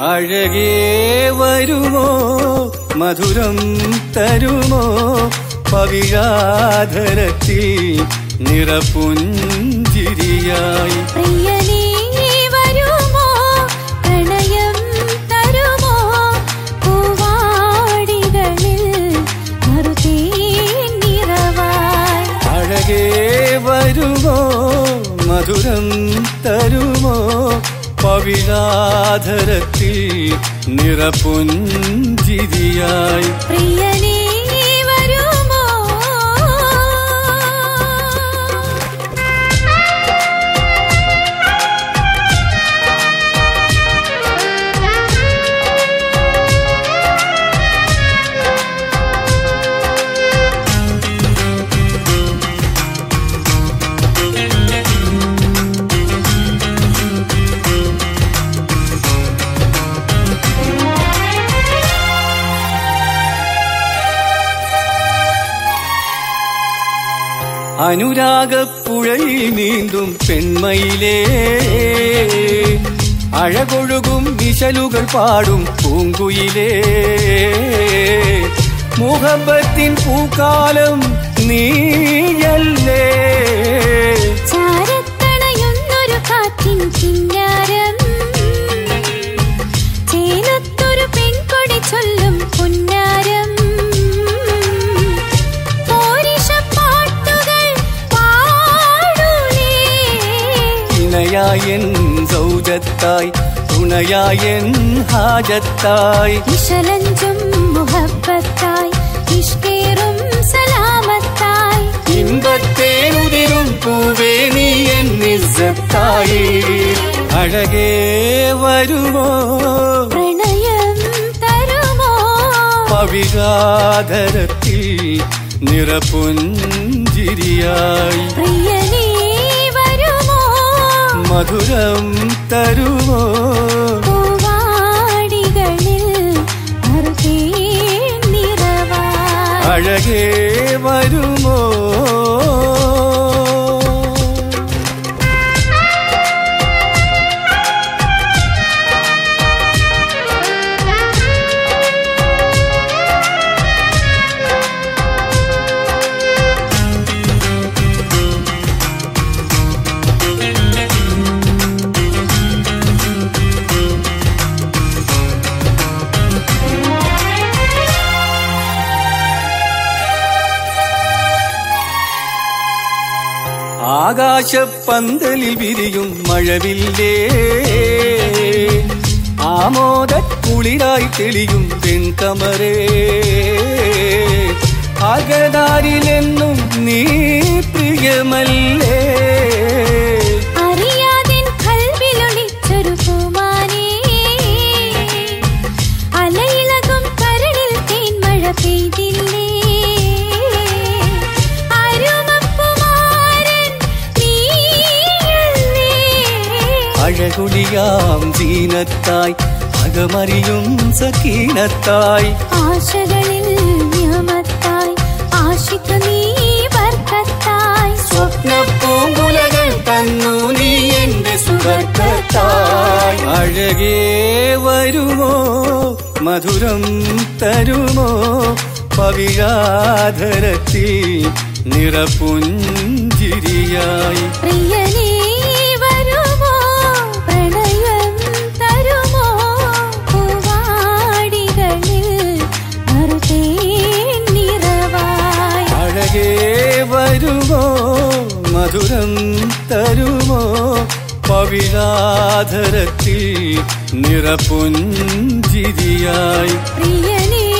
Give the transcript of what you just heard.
അഴകേ വരുമോ മധുരം തരുമോ പവിഴാധരത്തിൽ നിറപുഞ്ചിരിയായി പ്രിയനേ വരുമോ പ്രണയം തരുമോ പൂവാടികളിൽ മറുതേ നിറവായി അഴകേ വരുമോ മധുരം തരുമോ പവിഴാധരത്തിൽ നിറപുഞ്ചിരിയായി പ്രിയനേ വരുമോ അനുരാഗപ്പുഴയിൽ നീന്തും പെൺമയിലേ അഴകൊഴുകും നിശലുകൾ പാടും പൂങ്കുയിലേ മുഹബത്തിൻ പൂക്കാലം നീയല്ലേ ചാരത്തണയുന്നൊരു കാറ്റിൻ കിന്നാരം ചേലത്തൊരു പെൺകൊടി ചൊല്ലും പുന്നാരം പോരിഷപ്പാട്ടുകൾ പാടൂലേ ഇണയായൻ സൗജത്തായി തുണയായൻ ഹാജത്തായി ഇശലഞ്ചും മുഹബത്തായി ഇഷ്കേറും സലാമത്തായി ഇമ്പത്തേനുതിരും പൂവേ നീ എന്നിസത്തായി അഴകേ വരുമോ പ്രണയം തരുമോ പവിഴാധരത്തിൽ നിറപുഞ്ചിരിയായി പ്രിയനേ വരുമോ മധുരം തരുമോ പൂവാടികളിൽ മറുകേ നിറവായി അഴകേ വരുമോ ആകാശപ്പന്തലിൽ വിരിയും മഴവില്ലേ ആമോദ കുളിരായി തെളിയും വെൺകമരേ അകതാരിലെന്നും നീ പ്രിയമല്ലേ അറിയാതെൻ കൽവിലൊളിച്ചൊരു പൂമാനേ അലയിളകും കരളിൽ തേൻമഴ പെയ്തില്ലേ അരുമപ്പുമാരൻ നീയല്ലേ അഴകുളിയാം ജീനത്തായി അകമറിയും സക്കീനത്തായി ആശകളിൽ നിയമത്തായി ആശിക്ക നീ വർക്കത്തായി സ്വപ്നപ്പൂങ്കുലകൾ തന്നു നീ എന്റെ സുഖത്തായി അഴകേ വരുമോ മധുരം തരുമോ പവിഴാധരത്തിൽ നിറപുഞ്ചിരിയായി പ്രിയനേ വരുമോ പ്രണയം തരുമോ പൂവാടികളിൽ മറുതേ നിറവായി അഴകേ വരുമോ മധുരം തരുമോ പവിഴാധരത്തിൽ നിറപുഞ്ചിരിയായി പ്രിയനേ